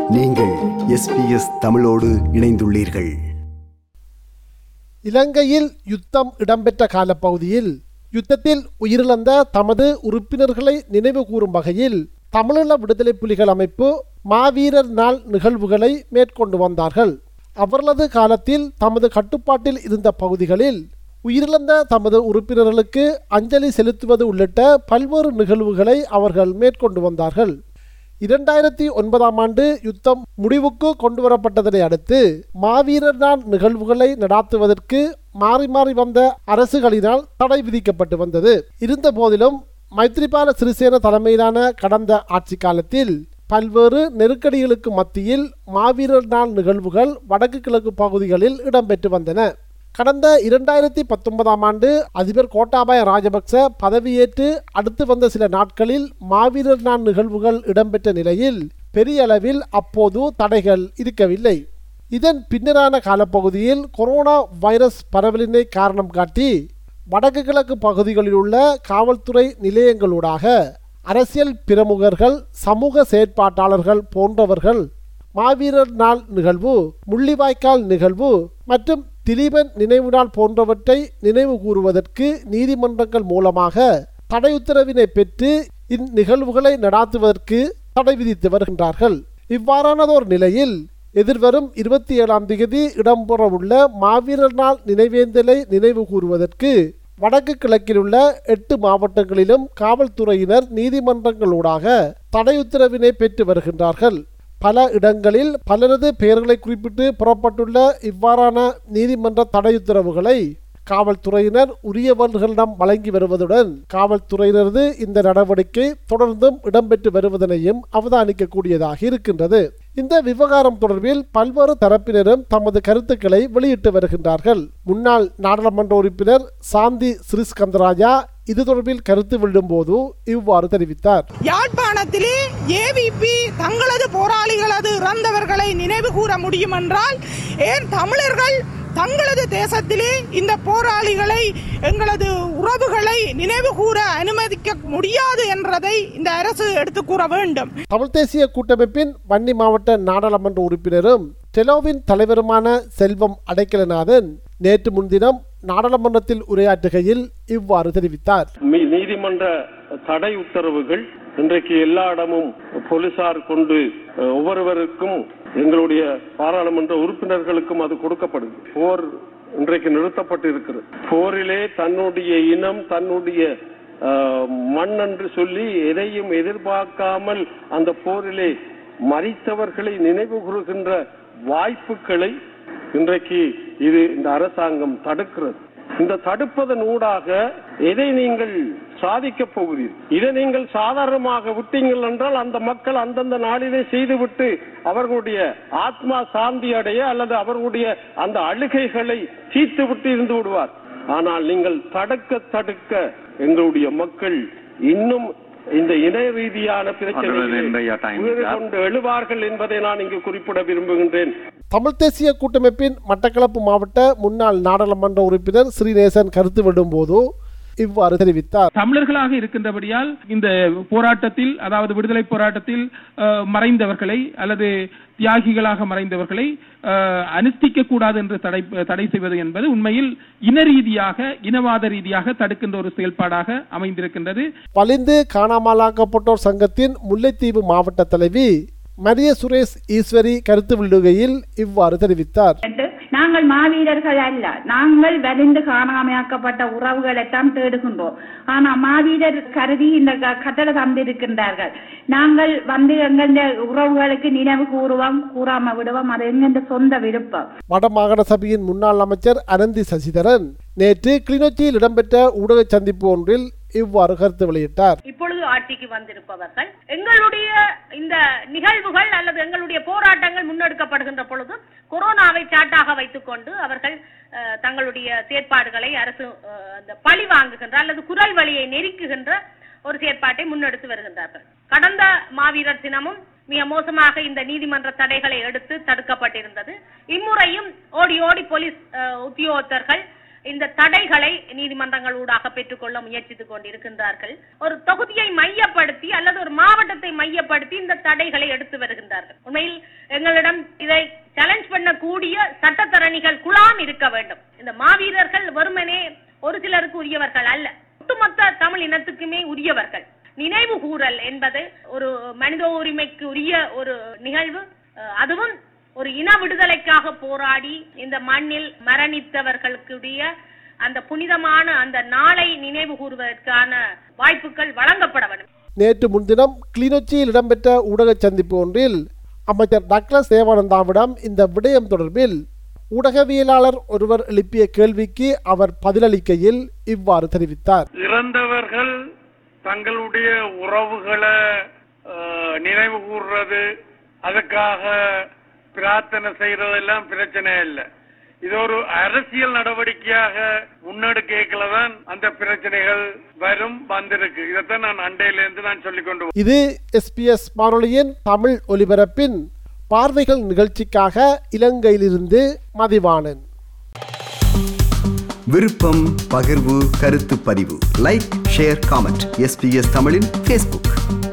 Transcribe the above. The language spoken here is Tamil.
நீங்கள் எஸ்பிஎஸ் தமிழோடு இணைந்துள்ளீர்கள் இலங்கையில் யுத்தம் இடம்பெற்ற காலப்பகுதியில் யுத்தத்தில் உயிரிழந்த தமது உறுப்பினர்களை நினைவு கூறும் வகையில் தமிழீழ விடுதலை புலிகள் அமைப்பு மாவீரர் நாள் நிகழ்வுகளை மேற்கொண்டு வந்தார்கள் அவர்களது காலத்தில் தமது கட்டுப்பாட்டில் இருந்த பகுதிகளில் உயிரிழந்த தமது உறுப்பினர்களுக்கு அஞ்சலி செலுத்துவது உள்ளிட்ட பல்வேறு நிகழ்வுகளை அவர்கள் மேற்கொண்டு வந்தார்கள் இரண்டாயிரத்தி ஒன்பதாம் ஆண்டு யுத்தம் முடிவுக்கு கொண்டு வரப்பட்டதனை அடுத்து மாவீரர் நாள் நிகழ்வுகளை நடாத்துவதற்கு மாறி மாறி வந்த அரசுகளினால் தடை விதிக்கப்பட்டு வந்தது இருந்த போதிலும் மைத்ரிபால சிறிசேன தலைமையிலான கடந்த ஆட்சி காலத்தில் பல்வேறு நெருக்கடிகளுக்கு மத்தியில் மாவீரர் நாள் நிகழ்வுகள் வடக்கு கிழக்கு பகுதிகளில் இடம்பெற்று வந்தன கடந்த இரண்டாயிரத்தி பத்தொன்பதாம் ஆண்டு அதிபர் கோட்டாபாய ராஜபக்ச பதவியேற்று அடுத்து வந்த சில நாட்களில் மாவீரர் நாள் நிகழ்வுகள் இடம்பெற்ற நிலையில் பெரிய அளவில் அப்போது தடைகள் இருக்கவில்லை இதன் பின்னரான காலப்பகுதியில் கொரோனா வைரஸ் பரவலினை காரணம் காட்டி வடக்கு கிழக்கு பகுதிகளில் உள்ள காவல்துறை நிலையங்களூடாக அரசியல் பிரமுகர்கள் சமூக செயற்பாட்டாளர்கள் போன்றவர்கள் மாவீரர் நாள் நிகழ்வு முள்ளிவாய்க்கால் நிகழ்வு மற்றும் திலீபன் நினைவு நாள் போன்றவற்றை நினைவு கூறுவதற்கு நீதிமன்றங்கள் மூலமாக தடை உத்தரவினை பெற்று இந்நிகழ்வுகளை நடாத்துவதற்கு தடை விதித்து வருகின்றார்கள் இவ்வாறானதோர் நிலையில் எதிர்வரும் இருபத்தி ஏழாம் தேதி இடம்பெறவுள்ள மாவீரர் நாள் நினைவேந்தலை நினைவு கூறுவதற்கு வடக்கு கிழக்கில் உள்ள எட்டு மாவட்டங்களிலும் காவல்துறையினர் நீதிமன்றங்களூடாக தடை உத்தரவினை பெற்று வருகின்றார்கள் பல இடங்களில் பலரது பெயர்களை குறிப்பிட்டு புறப்பட்டுள்ள இவ்வாறான நீதிமன்ற தடை உத்தரவுகளை காவல்துறையினர் உரியவர்களிடம் வழங்கி வருவதுடன் காவல்துறையினரது இந்த நடவடிக்கை தொடர்ந்தும் இடம்பெற்று வருவதனையும் அவதானிக்கக்கூடியதாக இருக்கின்றது இந்த விவகாரம் தொடர்பில் பல்வேறு தரப்பினரும் தமது கருத்துக்களை வெளியிட்டு வருகின்றார்கள் முன்னாள் நாடாளுமன்ற உறுப்பினர் சாந்தி ஸ்ரீஸ்கந்தராஜா இது தொடர்பில் கருத்து வெளியிடும்போது இவ்வாறு தெரிவித்தார் யாழ்ப்பாணத்திலே ஏவிபி தங்களது போராளிகளது இறந்தவர்களை நினைவு கூற முடியும் என்றால் ஏன் தமிழர்கள் தங்களது தேசத்திலே இந்த போராளிகளை எங்களது உறவுகளை நினைவு கூற அனுமதிக்க முடியாது என்றதை இந்த அரசு எடுத்து கூற வேண்டும் தமிழ் தேசிய கூட்டமைப்பின் வன்னி மாவட்ட நாடாளுமன்ற உறுப்பினரும் டெலோவின் தலைவருமான செல்வம் அடைக்கலநாதன் நேற்று முன்தினம் நாடாளுமன்றத்தில் உரையாற்றுகையில் இவ்வாறு தெரிவித்தார் மீ- நீதிமன்ற தடை உத்தரவுகள் இன்றைக்கு எல்லா இடமும் போலீசார் கொண்டு அஹ், ஒவ்வொருவருக்கும் எங்களுடைய பாராளுமன்ற உறுப்பினர்களுக்கும் அது கொடுக்கப்படுது போர் இன்றைக்கு நிறுத்தப்பட்டிருக்கிறது போரிலே தன்னுடைய இனம் தன்னுடைய அஹ், மண் என்று சொல்லி எதையும் எதிர்பார்க்காமல் அந்த போரிலே மறித்தவர்களை நினைவு கூறுகின்ற வாய்ப்புகளை இன்றைக்கு இது இந்த அரசாங்கம் தடுக்கிறது இந்த தடுப்பதன் ஊடாக எதை நீங்கள் சாதிக்க போகிறீர்கள் இதை நீங்கள் சாதாரணமாக விட்டீங்கள் என்றால் அந்த மக்கள் அந்தந்த நாளிலே செய்துவிட்டு அவர்களுடைய ஆத்மா சாந்தி அடைய அல்லது அவர்களுடைய அந்த அழுகைகளை தீர்த்து விட்டு இருந்து விடுவார் ஆனால் நீங்கள் தடுக்க தடுக்க எங்களுடைய மக்கள் இன்னும் இந்த இன ரீதியான பிரச்சனைகளை கொண்டு எழுவார்கள் என்பதை நான் இங்கு குறிப்பிட விரும்புகின்றேன் தமிழ் தேசிய கூட்டமைப்பின் மட்டக்களப்பு மாவட்ட முன்னாள் நாடாளுமன்ற உறுப்பினர் ஸ்ரீநேசன் கருத்து விடும்போது இவ்வாறு தெரிவித்தார் தமிழர்களாக இருக்கின்றபடியால் இந்த போராட்டத்தில் அதாவது விடுதலை போராட்டத்தில் அஹ், மறைந்தவர்களை அல்லது தியாகிகளாக மறைந்தவர்களை அஹ், அனுஷ்டிக்க கூடாது என்று தடை தடை செய்வது என்பது உண்மையில் இன ரீதியாக இனவாத ரீதியாக தடுக்கின்ற ஒரு செயல்பாடாக அமைந்திருக்கின்றது வலிந்து காணாமலாக்கப்பட்டோர் சங்கத்தின் முல்லைத்தீவு மாவட்ட தலைவி மரிய சுரேஷ் ஈஸ்வரி கருத்து வெளியிடுகையில் இவ்வாறு தெரிவித்தார் என்று நாங்கள் மாவீரர்கள் அல்ல நாங்கள் வலிந்து காணாமையாக்கப்பட்ட உறவுகளைத்தான் தேடுகின்றோம் ஆனா மாவீரர் கருதி இந்த க- கட்டளை தந்திருக்கின்றார்கள் நாங்கள் வந்து எங்கள் உறவுகளுக்கு நினைவு கூறுவோம் கூறாம விடுவோம் அது எங்கள் சொந்த விருப்பம் வடமாகாண சபையின் முன்னாள் அமைச்சர் அனந்தி சசிதரன் நேற்று கிளிநொச்சியில் இடம்பெற்ற ஊடக சந்திப்பு ஒன்றில் இவ்வாறு கருத்து வெளியிட்டார் இப்பொழுது ஆட்சிக்கு வந்திருப்பவர்கள் எங்களுடைய இந்த நிகழ்வுகள் அல்லது எங்களுடைய போராட்டங்கள் முன்னெடுக்கப்படுகின்ற பொழுது கொரோனாவை சாட்டாக வைத்துக்கொண்டு அவர்கள் அஹ், தங்களுடைய செயற்பாடுகளை அரசு அஹ், அந்த பழி வாங்குகின்ற அல்லது குரல் வழியை நெருக்குகின்ற ஒரு செயற்பாட்டை முன்னெடுத்து வருகின்றார்கள் கடந்த மாவீரர் தினமும் மிக மோசமாக இந்த நீதிமன்ற தடைகளை எடுத்து தடுக்கப்பட்டிருந்தது இம்முறையும் ஓடி ஓடி போலீஸ் அஹ், உத்தியோகத்தர்கள் இந்த தடைகளை நீதிமன்றங்கள் ஊடாக பெற்றுக்கொள்ள முயற்சித்துக் கொண்டிருக்கின்றார்கள் ஒரு தொகுதியை மையப்படுத்தி அல்லது ஒரு மாவட்டத்தை மையப்படுத்தி இந்த தடைகளை எடுத்து வருகின்றார்கள் உண்மையில் எங்களிடம் இதை சேலஞ்ச் பண்ணக்கூடிய சட்டத்தரணிகள் குழாம் இருக்க வேண்டும் இந்த மாவீரர்கள் வெறுமனே ஒரு சிலருக்கு உரியவர்கள் அல்ல ஒட்டுமொத்த தமிழ் இனத்துக்குமே உரியவர்கள் நினைவு கூறல் என்பது ஒரு மனித உரிமைக்கு உரிய ஒரு நிகழ்வு அஹ், அதுவும் ஒரு இன விடுதலைக்காக போராடி இந்த மண்ணில் மரணித்தவர்களுக்குடைய அந்த புனிதமான அந்த நாளை நினைவு கூறுவதற்கான வாய்ப்புகள் வழங்கப்பட வேண்டும் நேற்று முன்தினம் கிளிநொச்சியில் இடம்பெற்ற ஊடக சந்திப்பு ஒன்றில் அமைச்சர் டக்ளஸ் தேவானந்தாவிடம் இந்த விடயம் தொடர்பில் ஊடகவியலாளர் ஒருவர் எழுப்பிய கேள்விக்கு அவர் பதிலளிக்கையில் இவ்வாறு தெரிவித்தார் இறந்தவர்கள் தங்களுடைய உறவுகளை அஹ், நினைவு கூர்றது அதுக்காக பிரார்த்தனை செய்யறதெல்லாம் பிரச்சனை இல்லை இது ஒரு அரசியல் நடவடிக்கையாக முன்னெடுக்கல தான் அந்த பிரச்சனைகள் வரும் வந்திருக்கு இதைத்தான் நான் அண்டையில இருந்து நான் சொல்லிக் கொண்டு இது எஸ்பிஎஸ் வானொலியின் தமிழ் ஒலிபரப்பின் பார்வைகள் நிகழ்ச்சிக்காக இலங்கையிலிருந்து மதிவாணன் விருப்பம் பகிர்வு கருத்து பதிவு லைக் ஷேர் காமெண்ட் எஸ்பிஎஸ் தமிழின் ஃபேஸ்புக்